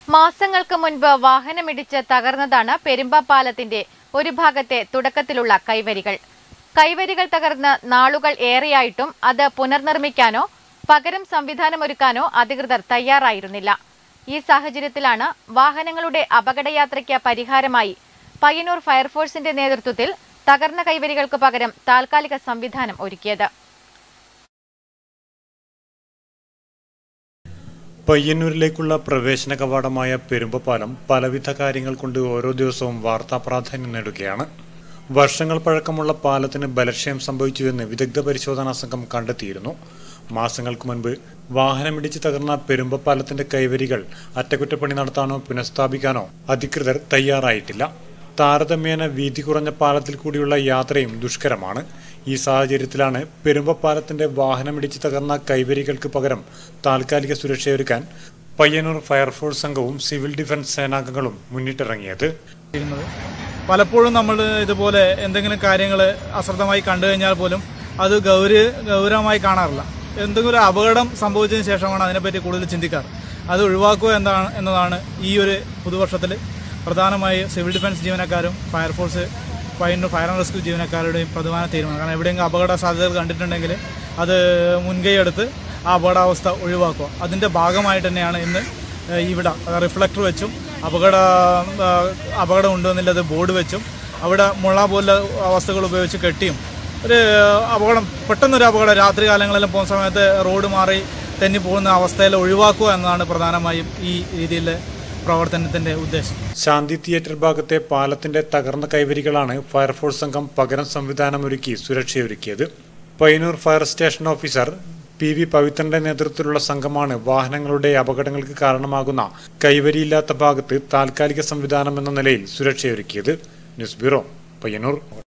മാസങ്ങൾക്ക് മുൻപ് വാഹനമിടിച്ച് തകർന്നതാണ് പെരുമ്പ പാലത്തിന്റെ ഒരു ഭാഗത്തെ തുടക്കത്തിലുള്ള കൈവരികൾ കൈവരികൾ തകർന്ന് നാളുകൾ ഏറെയായിട്ടും അത് പുനർനിർമ്മിക്കാനോ പകരം സംവിധാനമൊരുക്കാനോ അധികൃതർ തയ്യാറായിരുന്നില്ല ഈ സാഹചര്യത്തിലാണ് വാഹനങ്ങളുടെ അപകടയാത്രയ്ക്ക് പരിഹാരമായി പയ്യന്നൂർ ഫയർഫോഴ്സിന്റെ നേതൃത്വത്തിൽ തകർന്ന കൈവരികൾക്ക് പകരം താൽക്കാലിക സംവിധാനം ഒരുക്കിയത് പയ്യന്നൂരിലേക്കുള്ള പ്രവേശന കവാടമായ പെരുമ്പപ്പാലം പലവിധ കാര്യങ്ങൾ കൊണ്ട് ഓരോ ദിവസവും വാർത്താ പ്രാധാന്യം നേടുകയാണ് വർഷങ്ങൾ പഴക്കമുള്ള പാലത്തിന് ബലക്ഷയം സംഭവിച്ചുവെന്ന് വിദഗ്ധ പരിശോധനാ സംഘം കണ്ടെത്തിയിരുന്നു മാസങ്ങൾക്ക് മുൻപ് വാഹനമിടിച്ച് തകർന്ന പെരുമ്പപ്പാലത്തിന്റെ കൈവരികൾ അറ്റകുറ്റപ്പണി നടത്താനോ പുനഃസ്ഥാപിക്കാനോ അധികൃതർ തയ്യാറായിട്ടില്ല താരതമ്യേന വീതി കുറഞ്ഞ പാലത്തിൽ കൂടിയുള്ള യാത്രയും ദുഷ്കരമാണ് ഈ സാഹചര്യത്തിലാണ് പെരുമ്പപ്പാലത്തിന്റെ വാഹനമിടിച്ച് തകർന്ന കൈവരികൾക്ക് പകരം താൽക്കാലിക സുരക്ഷയൊരുക്കാൻ പയ്യന്നൂർ ഫയർഫോഴ്സ് സംഘവും സിവിൽ ഡിഫൻസ് സേനാംഗങ്ങളും മുന്നിട്ടിറങ്ങിയത് ചെയ്യുന്നത് പലപ്പോഴും നമ്മൾ ഇതുപോലെ എന്തെങ്കിലും കാര്യങ്ങൾ അശ്രദ്ധമായി കണ്ടു കഴിഞ്ഞാൽ പോലും അത് ഗൗര ഗൗരവമായി കാണാറില്ല എന്തെങ്കിലും ഒരു അപകടം സംഭവിച്ചതിന് ശേഷമാണ് അതിനെപ്പറ്റി കൂടുതൽ ചിന്തിക്കാറ് അത് ഒഴിവാക്കുക എന്താണ് എന്നതാണ് ഈ ഒരു പുതുവർഷത്തിൽ പ്രധാനമായി സിവിൽ ഡിഫൻസ് ജീവനക്കാരും fire force Payyanur fire and rescue ജീവനക്കാരുടെയും പ്രധാന തീരുമാനം കാരണം എവിടെയെങ്കിലും അപകട സാധ്യതകൾ കണ്ടിട്ടുണ്ടെങ്കിൽ അത് മുൻകൈ എടുത്ത് ആ അപകടാവസ്ഥ ഒഴിവാക്കുക അതിൻ്റെ ഭാഗമായിട്ട് തന്നെയാണ് ഇന്ന് ഏഹ് ഇവിടെ റിഫ്ലക്ടർ വെച്ചും അപകട ഏഹ് അപകടം ഉണ്ടെന്നുള്ളത് ബോർഡ് വെച്ചും അവിടെ മുള പോലുള്ള അവസ്ഥകൾ ഉപയോഗിച്ച് കെട്ടിയും ഒരു അപകടം പെട്ടെന്നൊരു അപകടം രാത്രി കാലങ്ങളിലും പോകുന്ന സമയത്ത് റോഡ് മാറി തെന്നി പോകുന്ന അവസ്ഥയിൽ ഒഴിവാക്കുക എന്നതാണ് പ്രധാനമായും ഈ രീതിയിലെ പ്രവർത്തനത്തിന്റെ ഉദ്ദേശം ശാന്തി തിയേറ്റർ ഭാഗത്തെ പാലത്തിന്റെ തകർന്ന കൈവരികളാണ് ഫയർഫോഴ്സ് സംഘം പകരം സംവിധാനമൊരുക്കി സുരക്ഷയൊരുക്കിയത് Payyanur fire station officer P V പവിത്രന്റെ നേതൃത്വത്തിലുള്ള സംഘമാണ് വാഹനങ്ങളുടെ അപകടങ്ങൾക്ക് കാരണമാകുന്ന കൈവരിയില്ലാത്ത ഭാഗത്ത് താൽക്കാലിക സംവിധാനം എന്ന നിലയിൽ സുരക്ഷയൊരുക്കിയത് ന്യൂസ് ബ്യൂറോ പയ്യന്നൂർ